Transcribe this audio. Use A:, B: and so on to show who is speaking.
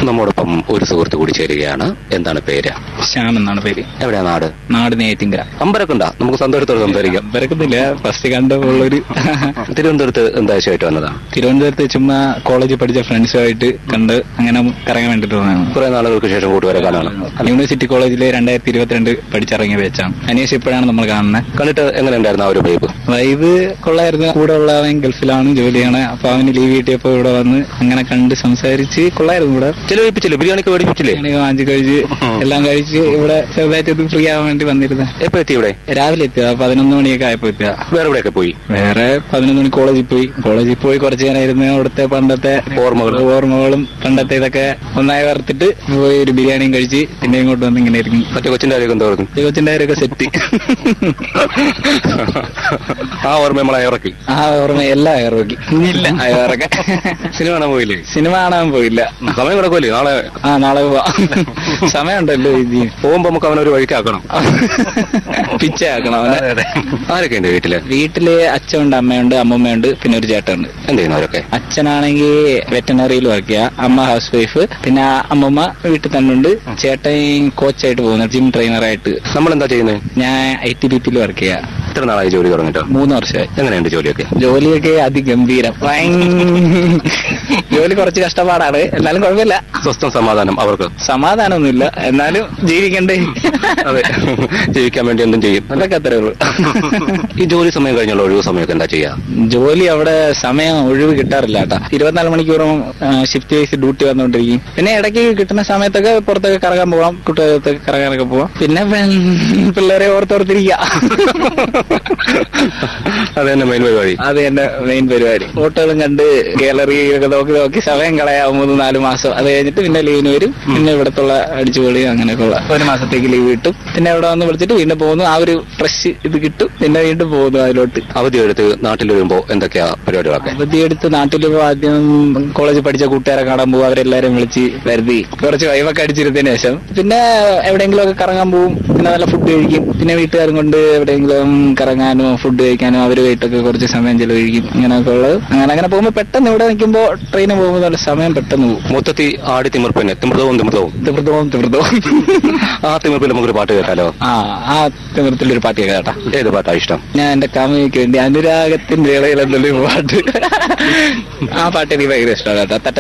A: നമ്മോടൊപ്പം ഒരു സുഹൃത്ത് കൂടി ചേരുകയാണ് എന്താണ് പേര്
B: ശ്യാം എന്നാണ് പേര്
A: എവിടെയാ നാട്
B: നാട് നേറ്റിങ്കര
A: അമ്പലൊക്കെ ഉണ്ടാ നമുക്ക് സന്തോഷത്തോടെ സംസാരിക്കാം
B: വരക്കുന്നില്ല ഫസ്റ്റ് കണ്ടപ്പോഴൊരു
A: തിരുവനന്തപുരത്ത് എന്താവശ്യമായിട്ട് വന്നതാ
B: തിരുവനന്തപുരത്ത് ചുമ്മാ കോളേജിൽ പഠിച്ച ഫ്രണ്ട്സുമായിട്ട് കണ്ട് അങ്ങനെ കറങ്ങാൻ വേണ്ടിട്ട് വന്നതാണ്
A: കുറെ നാളുകൾക്ക് ശേഷം കൂട്ടുകാരെ കാണാണ്
B: യൂണിവേഴ്സിറ്റി കോളേജിൽ രണ്ടായിരത്തി ഇരുപത്തിരണ്ട് പഠിച്ചിറങ്ങിയ വെച്ചാണ് അന്വേഷിച്ച് ഇപ്പോഴാണ് നമ്മൾ കാണുന്നത്
A: കണ്ടിട്ട് എങ്ങനെ ഉണ്ടായിരുന്നു ആ ഒരു വൈബ്
B: വൈബ് കൊള്ളായിരുന്നു കൂടെ ഉള്ളവൻ ഗൾഫിലാണ് ജോലിയാണ് അപ്പൊ അവന് ലീവ് കിട്ടിയപ്പോ ഇവിടെ വന്ന് അങ്ങനെ കണ്ട് സംസാരിച്ച് കൊള്ളായിരുന്നു ഇവിടെ
A: ചെലവഴിപ്പിച്ചില്ലേ ബിരിയാണിക്ക് മേടിപ്പിച്ചില്ലേ
B: ബിരിയാണി വാങ്ങിച്ച് കഴിച്ച് എല്ലാം കഴിച്ച് ഇവിടെ ചെറുതായിട്ട് ഇത് ഫ്രീ ആവാൻ വേണ്ടി വന്നിരുന്നത്
A: എപ്പോ എത്തി ഇവിടെ
B: രാവിലെ എത്തിയ പതിനൊന്ന് മണിയൊക്കെ ആയപ്പോ എത്തിയ
A: വേറെ എവിടെയൊക്കെ പോയി
B: വേറെ പതിനൊന്ന് മണി കോളേജിൽ പോയി കോളേജിൽ പോയി കുറച്ചു നേരം ഇരുന്ന് അവിടുത്തെ പണ്ടത്തെ
A: ഓർമ്മകൾ.
B: ഓർമ്മകളും പണ്ടത്തെ ഇതൊക്കെ ഒന്നായി വറുത്തിട്ട് പോയി ഒരു ബിരിയാണിയും കഴിച്ച് പിന്നെ ഇങ്ങോട്ട് വന്ന് ഇങ്ങനെ ഇരിക്കും
A: മറ്റേ കൊച്ചിന്റെ കാര്യമൊക്കെ എന്താ പറഞ്ഞു
B: ദൈവത്തിന്റെ കാര്യമൊക്കെ സെറ്റ്
A: ആ ഓർമ്മ നമ്മളെ ഇറക്കി
B: ആ ഓർമ്മ എല്ലാം ഇറക്കി ഇല്ല അയറൊക്കെ
A: സിനിമ കാണാൻ പോയില്ലേ
B: സിനിമ കാണാൻ പോയില്ല
A: സമയം കിടക്കുമല്ലേ നാളെ
B: ആ നാളെ പോവാം സമയമുണ്ടല്ലോ ഇത്
A: പോകുമ്പോ നമുക്ക് അവനൊരു വഴിക്കാക്കണം
B: പിച്ച ആക്കണം അവനെ
A: ആരൊക്കെ ഉണ്ട് വീട്ടില്
B: വീട്ടില് അച്ഛനുണ്ട് അമ്മയുണ്ട് അമ്മൂമ്മയുണ്ട് പിന്നെ ഒരു ചേട്ടനുണ്ട്
A: എന്ത് ചെയ്യുന്നവരൊക്കെ
B: അച്ഛനാണെങ്കിൽ വെറ്റനറിയിൽ വർക്ക് ചെയ്യാം അമ്മ ഹൗസ് വൈഫ് പിന്നെ അമ്മമ്മ വീട്ടിൽ തന്നെ ഉണ്ട് ചേട്ടൻ കോച്ചായിട്ട് പോകുന്നു ജിം ട്രെയിനറായിട്ട്
A: നമ്മൾ എന്താ ചെയ്യുന്നത്
B: ഞാൻ ഐ ടി ബി പിയിൽ വർക്ക് ചെയ്യാം
A: ഇത്ര നാളായി ജോലി തുടങ്ങിട്ടോ
B: മൂന്ന് വർഷമായി
A: എങ്ങനെയുണ്ട് ജോലിയൊക്കെ
B: ജോലിയൊക്കെ അതിഗംഭീരം ഭയങ്കര- ജോലി കുറച്ച് കഷ്ടപ്പാടാണ് എന്നാലും കുഴപ്പമില്ല
A: സ്വസ്ഥം സമാധാനം അവർക്ക്
B: സമാധാനമൊന്നുമില്ല എന്നാലും ജീവിക്കണ്ടേ
A: അതെ ജീവിക്കാൻ വേണ്ടി എന്തും ചെയ്യും
B: അതൊക്കെ അത്രേ ഉള്ളൂ
A: ഈ ജോലി സമയം കഴിഞ്ഞുള്ള ഒഴിവ് സമയമൊക്കെ എന്താ ചെയ്യാ
B: ജോലി അവിടെ സമയം ഒഴിവ് കിട്ടാറില്ല കേട്ടാ ഇരുപത്തിനാല് മണിക്കൂറും ഷിഫ്റ്റ് വൈസ് ഡ്യൂട്ടി വന്നുകൊണ്ടിരിക്കും പിന്നെ ഇടയ്ക്ക് കിട്ടുന്ന സമയത്തൊക്കെ പുറത്തൊക്കെ കറങ്ങാൻ പോവാം കുട്ടികൾക്ക് കറങ്ങാനൊക്കെ പോവാം പിന്നെ പെ- പിള്ളേരെ ഓർത്തോർത്തിരിക്കുക
A: അത് തന്നെ മെയിൻ പരിപാടി
B: അത് എന്റെ മെയിൻ പരിപാടി ഫോട്ടോകളും കണ്ട് ഗാലറി ഒക്കെ നോക്കി നോക്കി സമയം കളയാം മൂന്ന് നാല് മാസം അത് കഴിഞ്ഞിട്ട് പിന്നെ ലീവിന് വരും പിന്നെ ഇവിടത്തുള്ള അടിച്ചുപൊളി അങ്ങനെയൊക്കെ ഉള്ള ഒരു മാസത്തേക്ക് ലീവ് കിട്ടും പിന്നെ ഇവിടെ വന്ന് വിളിച്ചിട്ട് വീണ്ടും പോകുന്നു ആ ഒരു ഫ്രഷ് ഇത് കിട്ടും പിന്നെ വീണ്ടും പോകുന്നു അതിലോട്ട്
A: അവധി എടുത്ത് നാട്ടിൽ വരുമ്പോ എന്തൊക്കെയാ പരിപാടികളൊക്കെ
B: അവധിയെടുത്ത് നാട്ടിൽ ആദ്യം കോളേജിൽ പഠിച്ച കൂട്ടുകാരെ കാണാൻ പോകും അവരെല്ലാരും വിളിച്ച് വരുതി കുറച്ച് വൈവൊക്കെ അടിച്ചിരുന്നതിന് ശേഷം പിന്നെ എവിടെയെങ്കിലും ഒക്കെ കറങ്ങാൻ പോകും പിന്നെ നല്ല ഫുഡ് കഴിക്കും പിന്നെ വീട്ടുകാരും കൊണ്ട് എവിടെയെങ്കിലും കറങ്ങാനോ ഫുഡ് കഴിക്കാനോ അവരുമായിട്ടൊക്കെ കുറച്ച് സമയം ചെലവഴിക്കും അങ്ങനെയൊക്കെ ഉള്ളത് അങ്ങനെ അങ്ങനെ പോകുമ്പോൾ പെട്ടെന്ന് ഇവിടെ നിൽക്കുമ്പോൾ ട്രെയിന് പോകുമ്പോൾ നല്ല സമയം പെട്ടെന്ന് പോകും
A: മൊത്തത്തിൽ ആടി തിമിർപ്പന്നെ തിമൃതവും തിമൃതവും
B: തിമൃതവും തിമൃതവും
A: ആ തിമിർപ്പിൽ നമുക്കൊരു പാട്ട് കേട്ടാലോ
B: ആ ആ തിമൃത്തിലൊരു പാട്ട് കേട്ടാ
A: ഏത് പാട്ടാ ഇഷ്ടം
B: ഞാൻ എന്റെ കാമുകിക്ക് വേണ്ടി അനുരാഗത്തിന്റെ ഇളയിൽ എന്നുള്ള പാട്ട് ആ പാട്ട് എനിക്ക് ഭയങ്കര ഇഷ്ടമാണ് കേട്ടോ